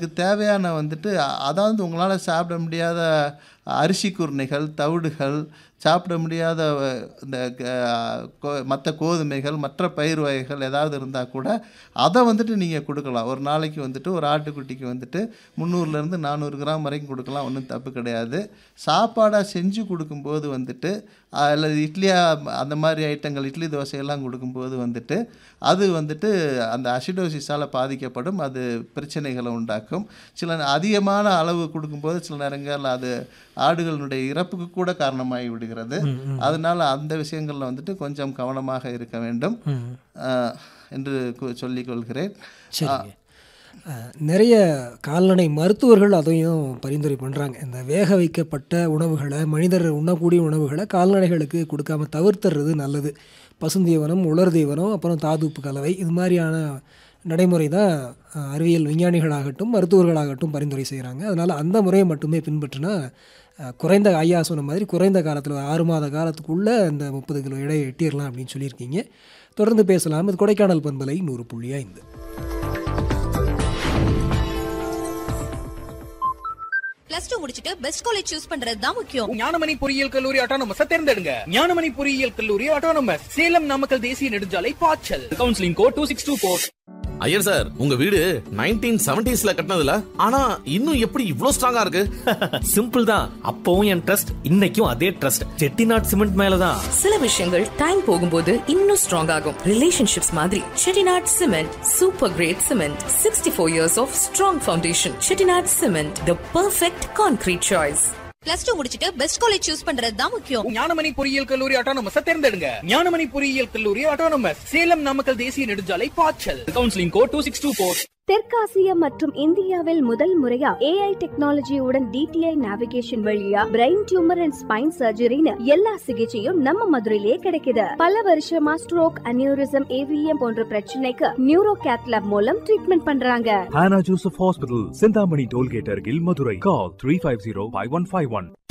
அதுக்கு தேவையான வந்துட்டு அ- அதாவது உங்களால் சாப்பிட முடியாத அரிசி குருணைகள் தவிடுகள் சாப்பிட முடியாத அஹ், இந்த மற்ற கோதுமைகள் மற்ற பயிர் வகைகள் ஏதாவது இருந்தால் கூட அதை வந்துட்டு நீங்கள் கொடுக்கலாம் ஒரு நாளைக்கு வந்துட்டு ஒரு ஆட்டுக்குட்டிக்கு வந்துட்டு முந்நூறுலேருந்து நானூறு கிராம் வரைக்கும் கொடுக்கலாம் ஒன்றும் தப்பு கிடையாது சாப்பாடாக செஞ்சு கொடுக்கும்போது வந்துட்டு அஹ், அல்லது இட்லியா அந்த மாதிரி ஐட்டங்கள் இட்லி தோசையெல்லாம் கொடுக்கும்போது வந்துட்டு அது வந்துட்டு அந்த அசிடோசிஸால் பாதிக்கப்படும் அது பிரச்சனைகளை உண்டாக்கும் சில அதிகமான அளவு கொடுக்கும்போது சில நேரங்களில் அது ஆடுகளுடைய இறப்புக்கு கூட காரணமாகி விடுகிறது அதனால அந்த விஷயங்களில் வந்துட்டு கொஞ்சம் கவனமாக இருக்க வேண்டும் அஹ், என்று கு- சொல்லிக் கொள்கிறேன் சரிங்க அஹ், நிறைய கால்நடை மருத்துவர்கள் அதையும் பரிந்துரை பண்ணுறாங்க இந்த வேக வைக்கப்பட்ட உணவுகளை மனிதர் உண்ணக்கூடிய உணவுகளை கால்நடைகளுக்கு கொடுக்காம தவிர்த்துறது நல்லது பசுந்தீவனம் உலர் தீவனம் அப்புறம் தாதுப்பு கலவை இது மாதிரியான நடைமுறை தான் அஹ், அறிவியல் விஞ்ஞானிகளாகட்டும் மருத்துவர்களாகட்டும் பரிந்துரை செய்கிறாங்க அதனால் அந்த முறையை மட்டுமே பின்பற்றினா அஹ், குறைந்த ஐயா சொன்ன மாதிரி குறைந்த காலத்தில் ஆறு மாத காலத்துக்குள்ளே இந்த முப்பது கிலோ எடையை எட்டிடலாம் அப்படின்னு சொல்லியிருக்கீங்க தொடர்ந்து பேசலாம் இது கொடைக்கானல் பண்பலை நூறு புள்ளி ஐந்து பிளஸ் டூ முடிச்சிட்டு பெஸ்ட் காலேஜ் சூஸ் பண்றது தான் முக்கியம் ஞானமணி பொறியியல் கல்லூரி ஆட்டோனமஸ் தேர்ந்தெடுங்க ஞானமணி பொறியியல் கல்லூரி ஆட்டோனமஸ் சேலம் நாமக்கல் தேசிய நெடுஞ்சாலை பாய்ச்சல் counselling code two six two four Iyer sir உங்க வீடு நைன்டீன் செவன்டிஸ்ல கட்டினதுல ஆனா இன்னும் எப்படி இவ்ளோ ஸ்ட்ராங்கா இருக்கு சிம்பிள் தான் அப்பவும் என் ட்ரஸ்ட் இன்னைக்கும் அதே ட்ரஸ்ட் செட்டிநாட் சிமெண்ட் மேலதான் சில விஷயங்கள் டைம் போகும்போது இன்னும் ஸ்ட்ராங் ஆகும் ரிலேஷன்ஷிப்ஸ் மாதிரி Chettinad cement super great cement sixty four years of strong foundation Chettinad cement the perfect concrete choice plus two முடிச்சிட்டு பெஸ்ட் காலேஜ் சூஸ் பண்றது தான் முக்கியம் ஞானமணி பொறியியல் கல்லூரி ஆட்டோனமஸ் தேர்ந்தெடுங்க ஞானமணி பொறியியல் கல்லூரி ஆட்டோனமஸ் சேலம் நாமக்கல் தேசிய நெடுஞ்சாலை பாய்ச்சல் counselling code two six two four தெற்காசியா மற்றும் இந்தியாவில் முதல் முறையா ஏஐ டெக்னாலஜியுடன் டிடிஐ நேவிகேஷன் வழியா பிரெயின் டியூமர் அண்ட் ஸ்பைன் சர்ஜரின்னு எல்லா சிகிச்சையும் நம்ம மதுரையிலேயே கிடைக்குது பல வருஷமா ஸ்ட்ரோக் அனியூரிசம் ஏவிஎம் போன்ற பிரச்சனைக்கு நியூரோ கேத்லாப் மூலம் ட்ரீட்மெண்ட் பண்றாங்க Hannah Joseph Hospital, Sindhamani Tollgate, Argil, Madurai. Call 350 5151.